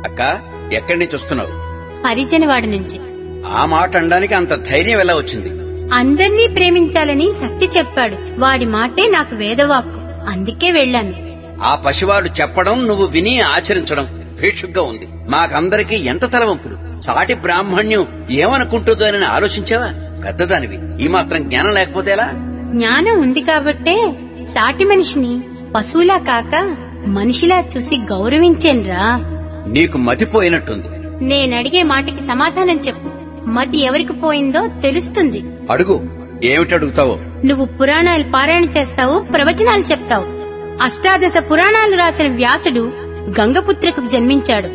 అక్క ఎక్కడి నుంచి వస్తున్నావు హరిజనవాడ నుంచి ఆ మాట అనడానికి అంత ధైర్యం ఎలా వచ్చింది అందర్నీ ప్రేమించాలని సత్య చెప్పాడు వాడి మాటే నాకు వేదవాక్కు అందుకే వెళ్ళాను ఆ పసివాడు చెప్పడం నువ్వు విని ఆచరించడం భేషుగ్గా ఉంది మాకందరికీ ఎంత తలవంపులు సాటి బ్రాహ్మణ్యం ఏమనుకుంటుందోనని ఆలోచించావా పెద్దదానివి ఈ మాత్రం జ్ఞానం లేకపోతే ఎలా జ్ఞానం ఉంది కాబట్టే సాటి మనిషిని పశువులా కాక మనిషిలా చూసి గౌరవించేన్రా నీకు మతిపోయినట్టుంది నేనడిగే మాటకి సమాధానం చెప్పు మతి ఎవరికి పోయిందో తెలుస్తుంది అడుగు ఏమిటి అడుగుతావో నువ్వు పురాణాలు పారాయణ చేస్తావు ప్రవచనాలు చెప్తావు అష్టాదశ పురాణాలు రాసిన వ్యాసుడు గంగపుత్రకు జన్మించాడు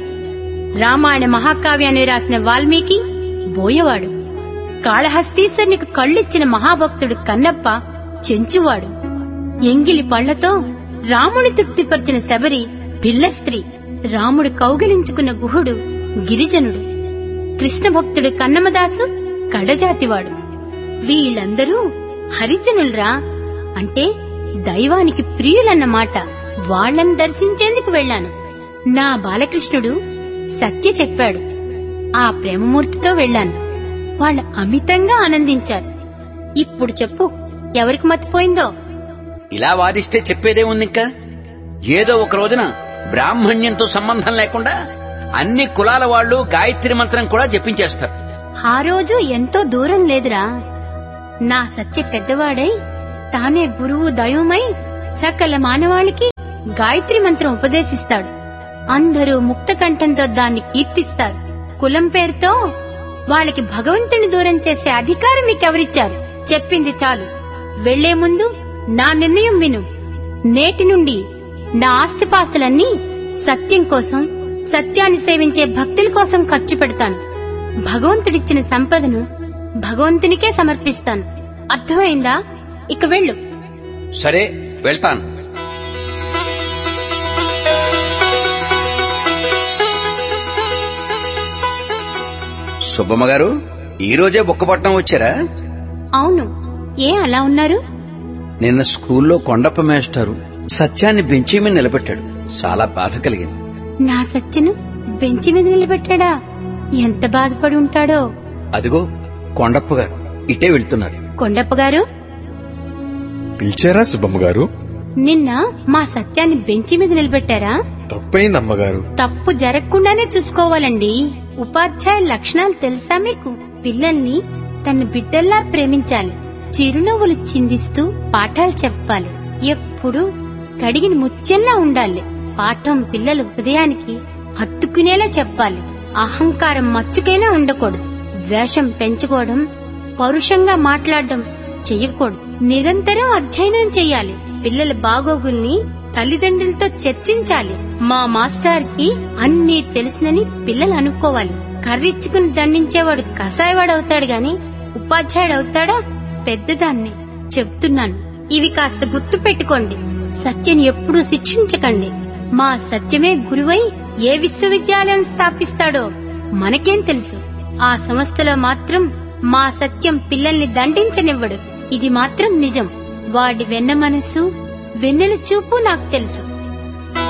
రామాయణ మహాకావ్యాన్ని రాసిన వాల్మీకి బోయవాడు కాళహస్తీశ్వరునికి కళ్ళిచ్చిన మహాభక్తుడు కన్నప్ప చెంచువాడు ఎంగిలి పళ్లతో రాముని తృప్తిపరిచిన శబరి పిల్ల స్త్రీ రాముడు కౌగిలించుకున్న గుహుడు గిరిజనుడు కృష్ణ భక్తుడు కన్నమదాసు కడజాతివాడు వీళ్ళందరూ హరిజనులరా అంటే దైవానికి ప్రియులన్నమాట వాళ్ళని దర్శించేందుకు వెళ్ళాను నా బాలకృష్ణుడు సత్య చెప్పాడు ఆ ప్రేమమూర్తితో వెళ్ళాను వాళ్ళు అమితంగా ఆనందించారు ఇప్పుడు చెప్పు ఎవరికి మతిపోయిందో ఇలా వాదిస్తే చెప్పేదే ఉంది ఇంకా ఏదో ఒక రోజున బ్రాహ్మణ్యంతో సంబంధం లేకుండా అన్ని కులాల వాళ్ళు గాయత్రి మంత్రం కూడా జపించేస్తారు ఆ రోజు ఎంతో దూరం లేదురా నా సత్య పెద్దవాడై తానే గురువు దైవమై సకల మానవాళికి గాయత్రి మంత్రం ఉపదేశిస్తాడు అందరూ ముక్త కంఠంతో దాన్ని కీర్తిస్తారు కులం పేరుతో వాళ్ళకి భగవంతుని దూరం చేసే అధికారం మీకెవరిచ్చారు చెప్పింది చాలు వెళ్లే ముందు నా నిర్ణయం విను నేటి నుండి నా ఆస్తిపాస్తులన్నీ సత్యం కోసం సత్యాన్ని సేవించే భక్తుల కోసం ఖర్చు పెడతాను భగవంతుడిచ్చిన సంపదను భగవంతునికే సమర్పిస్తాను అర్థమైందా ఇక వెళ్ళు సరే వెళ్తాను సుబ్బమ్మ గారు ఈ రోజే బుక్కపట్నం వచ్చారా అవును ఏ అలా ఉన్నారు నిన్న స్కూల్లో కొండప్ప మేస్టారు సత్యాన్ని బెంచి మీద నిలబెట్టాడు చాలా బాధ కలిగింది నా సత్యను బెంచి మీద నిలబెట్టాడా ఎంత బాధపడి ఉంటాడో అదిగో కొండప్ప గారు ఇటే వెళ్తున్నారు కొండప్ప గారు పిలిచారా సుబ్బమ్మ గారు నిన్న మా సత్యాన్ని బెంచి మీద నిలబెట్టారా తప్పైంది అమ్మగారు తప్పు జరగకుండానే చూసుకోవాలండి ఉపాధ్యాయ లక్షణాలు తెలుసా మీకు పిల్లల్ని తన బిడ్డల్లా ప్రేమించాలి చిరునవ్వులు చిందిస్తూ పాఠాలు చెప్పాలి ఎప్పుడు కడిగిన ముత్యంలా ఉండాలి పాఠం పిల్లల హృదయానికి హత్తుకునేలా చెప్పాలి అహంకారం మచ్చుకైనా ఉండకూడదు ద్వేషం పెంచుకోవడం పరుషంగా మాట్లాడడం చెయ్యకూడదు నిరంతరం అధ్యయనం చెయ్యాలి పిల్లల బాగోగుల్ని తల్లిదండ్రులతో చర్చించాలి మా మాస్టర్ కి అన్నీ తెలుసునని పిల్లలు అనుకోవాలి కర్రిచ్చుకుని దండించేవాడు కసాయవాడు అవుతాడు గాని ఉపాధ్యాయుడు అవుతాడా పెద్దదాన్ని చెప్తున్నాను ఇవి కాస్త గుర్తు పెట్టుకోండి సత్యని ఎప్పుడూ శిక్షించకండి మా సత్యమే గురువై ఏ విశ్వవిద్యాలయం స్థాపిస్తాడో మనకేం తెలుసు ఆ సంస్థలో మాత్రం మా సత్యం పిల్లల్ని దండించనివ్వడు ఇది మాత్రం నిజం వాడి వెన్న మనస్సు వెన్నెల చూపు నాకు తెలుసు